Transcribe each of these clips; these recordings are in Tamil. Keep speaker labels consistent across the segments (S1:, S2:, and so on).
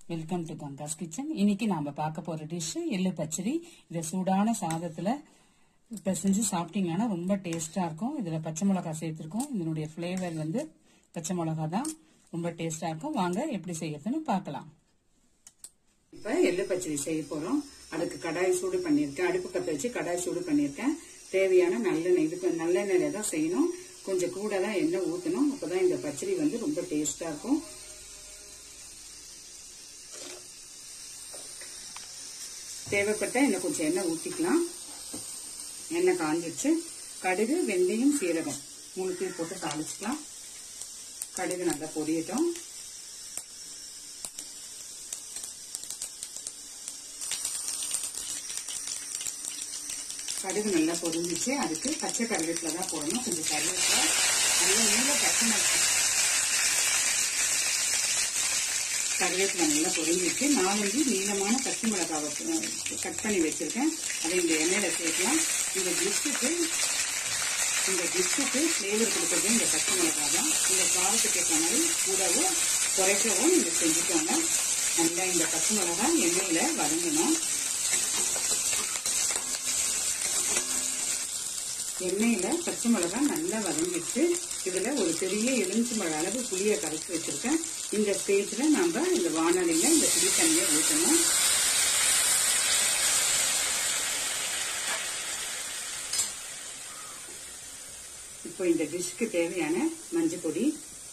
S1: வெல்கம் டு கங்காஸ் கிச்சன் இன்னைக்கு நாம பார்க்க போற டிஷ் எள்ளு பச்சடி இதை சூடான சாதத்துல பிசைஞ்சு சாப்பிட்டீங்கன்னா ரொம்ப டேஸ்டா இருக்கும் இதுல பச்சை மிளகாய் சேர்த்திருக்கோம் இதனுடைய ஃபிளேவர் வந்து பச்சை மிளகாய் தான் ரொம்ப டேஸ்டா இருக்கும் வாங்க எப்படி செய்யறதுன்னு பார்க்கலாம் இப்ப எள்ளு பச்சடி செய்ய போறோம் அதுக்கு கடாய் சூடு பண்ணியிருக்கேன் அடுப்பு பத்த வச்சு கடாய் சூடு பண்ணியிருக்கேன் தேவையான நல்லெண்ணெய் இதுக்கு நல்லெண்ணெயில தான் செய்யணும் கொஞ்சம் கூட தான் எண்ணெய் ஊற்றணும் அப்பதான் இந்த பச்சடி வந்து ரொம்ப டேஸ்டா இருக்கும் தேவைப்பட்ட இன்னும் கொஞ்சம் எண்ணெய் ஊற்றிக்கலாம் எண்ணெய் காஞ்சிடுச்சு கடுகு வெந்தயம் சீரகம் மூணுத்தையும் போட்டு தாளிச்சுக்கலாம் கடுகு நல்லா பொரியட்டும் கடுகு நல்லா பொரிஞ்சிச்சு அதுக்கு பச்சை கருவேப்பிலை தான் போடணும் கொஞ்சம் கருவேப்பிலை நல்லா நீல பச்சை மிளகாய் கருவேப்பிலை நல்லா பொரிஞ்சிச்சு நாலஞ்சு நீளமான பச்சை மிளகாவை கட் பண்ணி வச்சிருக்கேன் அதை இந்த எண்ணெயில சேர்க்கலாம் இந்த டிஷ்ஷுக்கு இந்த டிஷ்ஷுக்கு ஃப்ளேவர் கொடுக்கறது இந்த பச்சை மிளகாய் தான் இந்த காரத்துக்கு ஏற்ற மாதிரி கூடவோ குறைக்கவோ நீங்க செஞ்சுக்கோங்க நல்லா இந்த பச்சை மிளகாய் எண்ணெயில வதங்கணும் எண்ணெயில பச்சை மிளகாய் நல்லா வதங்கிட்டு இதுல ஒரு பெரிய எலுமிச்சை மழை அளவு புளியை கரைச்சி வச்சிருக்கேன் இந்த ஸ்டேஜ்ல நம்ம இந்த வானலியில இந்த புளி தண்ணியை ஊற்றணும் இப்போ இந்த டிஷ்க்கு தேவையான மஞ்சள் பொடி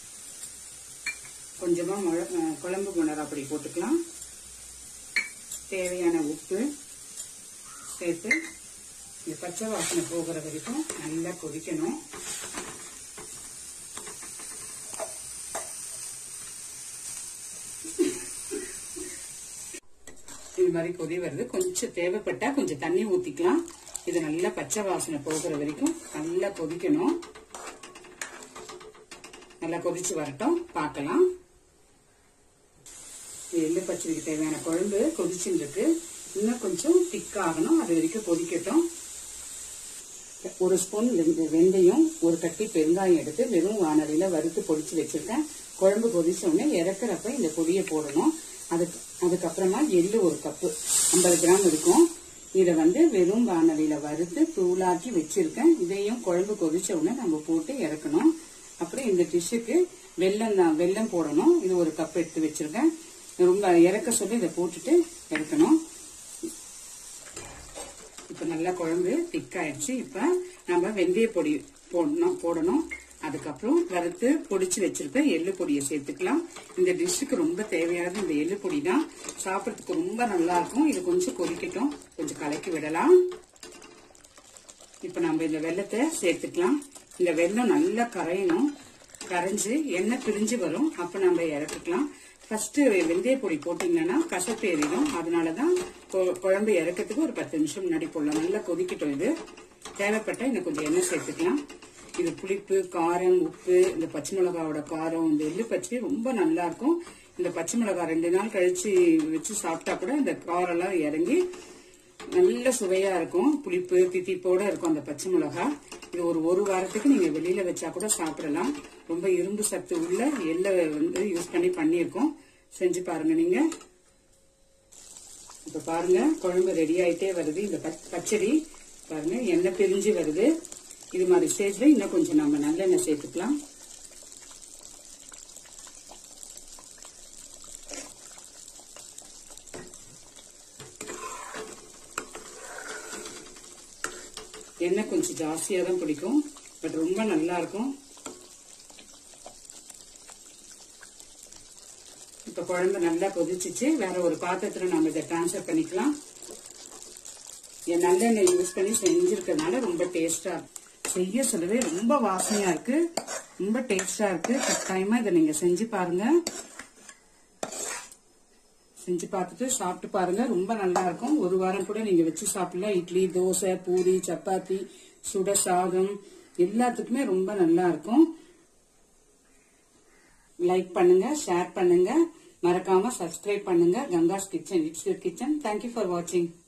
S1: கொஞ்சமா குழம்பு மிளகா பொடி போட்டுக்கலாம் தேவையான உப்பு சேர்த்து இந்த பச்சை வாசனை போகிற வரைக்கும் நல்லா கொதிக்கணும் இது மாதிரி கொதி வருது கொஞ்சம் தேவைப்பட்டா கொஞ்சம் தண்ணி ஊத்திக்கலாம் இது நல்லா பச்சை வாசனை போகிற வரைக்கும் நல்லா கொதிக்கணும் நல்லா கொதிச்சு வரட்டும் பார்க்கலாம் எள்ளு பச்சடிக்கு தேவையான குழம்பு கொதிச்சுட்டு இருக்கு இன்னும் கொஞ்சம் திக் ஆகணும் அது வரைக்கும் கொதிக்கட்டும் ஒரு ஸ்பூன் வெந்தயம் ஒரு கட்டி பெருங்காயம் எடுத்து வெறும் வானலியில வறுத்து பொடிச்சு வச்சிருக்கேன் குழம்பு கொதிச்ச உடனே இறக்குறப்ப இந்த பொடியை போடணும் அதுக்கு அதுக்கப்புறமா எள்ளு ஒரு கப்பு ஐம்பது கிராம் இருக்கும் இதை வந்து வெறும் வானலியில வறுத்து தூளாக்கி வச்சிருக்கேன் இதையும் குழம்பு கொதிச்ச உடனே நம்ம போட்டு இறக்கணும் அப்புறம் இந்த டிஷ்ஷுக்கு வெல்லம் தான் வெல்லம் போடணும் இது ஒரு கப் எடுத்து வச்சிருக்கேன் ரொம்ப இறக்க சொல்லி இதை போட்டுட்டு இறக்கணும் இப்ப நல்லா குழம்பு திக்காயிடுச்சு இப்ப நம்ம வெந்தய பொடி போடணும் போடணும் அதுக்கப்புறம் வறுத்து பொடிச்சு வச்சிருக்க எள்ளு பொடியை சேர்த்துக்கலாம் இந்த டிஷ்ஷுக்கு ரொம்ப தேவையானது இந்த எள்ளு பொடி தான் சாப்பிட்றதுக்கு ரொம்ப நல்லா இருக்கும் இது கொஞ்சம் கொதிக்கட்டும் கொஞ்சம் கலக்கி விடலாம் இப்ப நம்ம இந்த வெள்ளத்தை சேர்த்துக்கலாம் இந்த வெள்ளம் நல்லா கரையணும் கரைஞ்சு எண்ணெய் பிரிஞ்சு வரும் அப்ப நம்ம இறக்கிக்கலாம் ஃபர்ஸ்ட் வெந்தய பொடி போட்டீங்கன்னா கசப்பு ஏறிடும் அதனாலதான் குழம்பு இறக்கிறதுக்கு ஒரு பத்து நிமிஷம் முன்னாடி போடலாம் நல்லா கொதிக்கட்டும் இது தேவைப்பட்ட இன்னும் கொஞ்சம் எண்ணெய் சேர்த்துக்கலாம் இது புளிப்பு காரம் உப்பு இந்த பச்சை மிளகாவோட காரம் இந்த எள்ளு பச்சடி ரொம்ப நல்லா இருக்கும் இந்த பச்சை மிளகாய் ரெண்டு நாள் கழிச்சு வச்சு சாப்பிட்டா கூட இந்த காரெல்லாம் இறங்கி நல்ல சுவையா இருக்கும் புளிப்பு தித்திப்போட இருக்கும் அந்த பச்சை மிளகாய் இது ஒரு ஒரு வாரத்துக்கு நீங்க வெளியில வச்சா கூட சாப்பிடலாம் ரொம்ப இரும்பு சத்து உள்ள எள்ளை வந்து யூஸ் பண்ணி பண்ணியிருக்கோம் செஞ்சு பாருங்க நீங்க இப்ப பாருங்க குழம்பு ரெடி ஆயிட்டே வருது இந்த பச்சடி பாருங்க எண்ணெய் பிரிஞ்சு வருது இது மாதிரி ஸ்டேஜ்ல இன்னும் கொஞ்சம் நம்ம நல்லெண்ணெய் சேர்த்துக்கலாம் எண்ணெய் கொஞ்சம் ஜாஸ்தியா தான் பிடிக்கும் பட் ரொம்ப நல்லா இருக்கும் இப்ப குழம்பு நல்லா கொதிச்சிச்சு வேற ஒரு பாத்திரத்துல நம்ம இதை டிரான்ஸ்ஃபர் பண்ணிக்கலாம் என் நல்லெண்ணெய் யூஸ் பண்ணி செஞ்சிருக்கனால ரொம்ப டேஸ்டா செய்ய சொல்லவே ரொம்ப வாசனையா இருக்கு ரொம்ப டேஸ்டா இருக்கு கட்டாயமா இதை நீங்க செஞ்சு பாருங்க செஞ்சு பார்த்துட்டு சாப்பிட்டு பாருங்க ரொம்ப நல்லா இருக்கும் ஒரு வாரம் கூட நீங்க வச்சு சாப்பிடலாம் இட்லி தோசை பூரி சப்பாத்தி சுட சாதம் எல்லாத்துக்குமே ரொம்ப நல்லா இருக்கும் லைக் பண்ணுங்க ஷேர் பண்ணுங்க மறக்காம சப்ஸ்கிரைப் பண்ணுங்க Ganga's kitchen it's kitchen thank you for வாட்சிங்